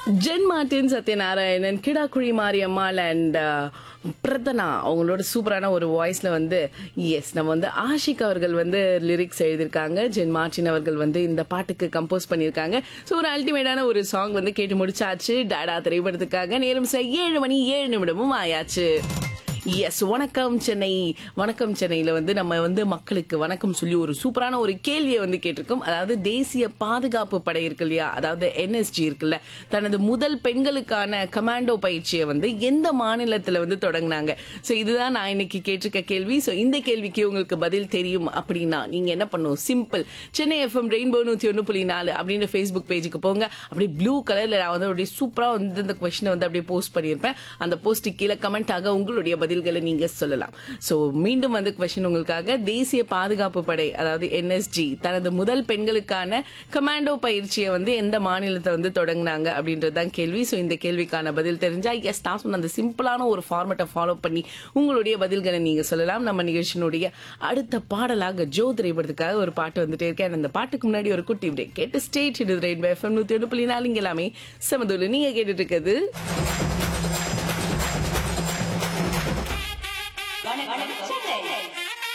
gen Martin Sathyanarayanan Kidakkuzhi Mariyammal and Pradhana அவங்களோட சூப்பரான ஒரு வாய்ஸ்ல வந்து எஸ் நம்ம வந்து ஆஷிக் அவர்கள் வந்து லிரிக்ஸ் எழுதியிருக்காங்க ஜென் மார்டின் அவர்கள் வந்து இந்த பாட்டுக்கு கம்போஸ் பண்ணியிருக்காங்க ஸோ ஒரு அல்டிமேட்டான ஒரு சாங் வந்து கேட்டு முடிச்சாச்சு டாடா திரைப்படத்துக்காக நேரம் ச- ஏழு மணி ஏழு நிமிடமும் ஆயாச்சு எஸ் வணக்கம் சென்னை வணக்கம் சென்னையில வந்து நம்ம வந்து மக்களுக்கு வணக்கம் சொல்லி ஒரு சூப்பரான ஒரு கேள்வியை வந்து கேட்டிருக்கோம் அதாவது தேசிய பாதுகாப்பு படை இருக்கு இல்லையா அதாவது என்எஸ்ஜி இருக்குல்ல தனது முதல் பெண்களுக்கான கமாண்டோ பயிற்சியை வந்து எந்த மாநிலத்துல வந்து தொடங்கினாங்க ஸோ இதுதான் நான் இன்னைக்கு கேட்டிருக்க கேள்வி ஸோ இந்த கேள்விக்கு உங்களுக்கு பதில் தெரியும் அப்படின்னா நீங்க என்ன பண்ணும் சிம்பிள் சென்னை எஃப்எம் ரெயின்போ நூத்தி ஒன்று புள்ளி நாலு அப்படின்ற ஃபேஸ்புக் பேஜுக்கு போங்க அப்படியே ப்ளூ கலர்ல நான் வந்து அப்படியே சூப்பரா வந்து இந்த கொஸ்டினை வந்து அப்படியே போஸ்ட் பண்ணியிருப்பேன் அந்த போஸ்ட் கீழே கமெண்ட் ஆக உங்களுடைய பதில்களை நீங்க சொல்லலாம் ஸோ மீண்டும் வந்து கொஸ்டின் உங்களுக்காக தேசிய பாதுகாப்பு படை அதாவது என்எஸ்ஜி தனது முதல் பெண்களுக்கான கமாண்டோ பயிற்சியை வந்து எந்த மாநிலத்தை வந்து தொடங்கினாங்க அப்படின்றது தான் கேள்வி ஸோ இந்த கேள்விக்கான பதில் தெரிஞ்சா எஸ் நான் சொன்ன அந்த சிம்பிளான ஒரு ஃபார்மேட்டை ஃபாலோ பண்ணி உங்களுடைய பதில்களை நீங்க சொல்லலாம் நம்ம நிகழ்ச்சியினுடைய அடுத்த பாடலாக ஜோ திரைப்படத்துக்காக ஒரு பாட்டு வந்துட்டே இருக்கேன் அந்த பாட்டுக்கு முன்னாடி ஒரு குட்டி பிரேக் கேட்டு ஸ்டேட் இது ரெயின் பை எஃப்எம் நூத்தி ஒன்று புள்ளி நாலு இங்க எல்லாமே செமதூலு நீங்க கேட்டுட்டு இருக்கிறது வணக்கம் சென்னை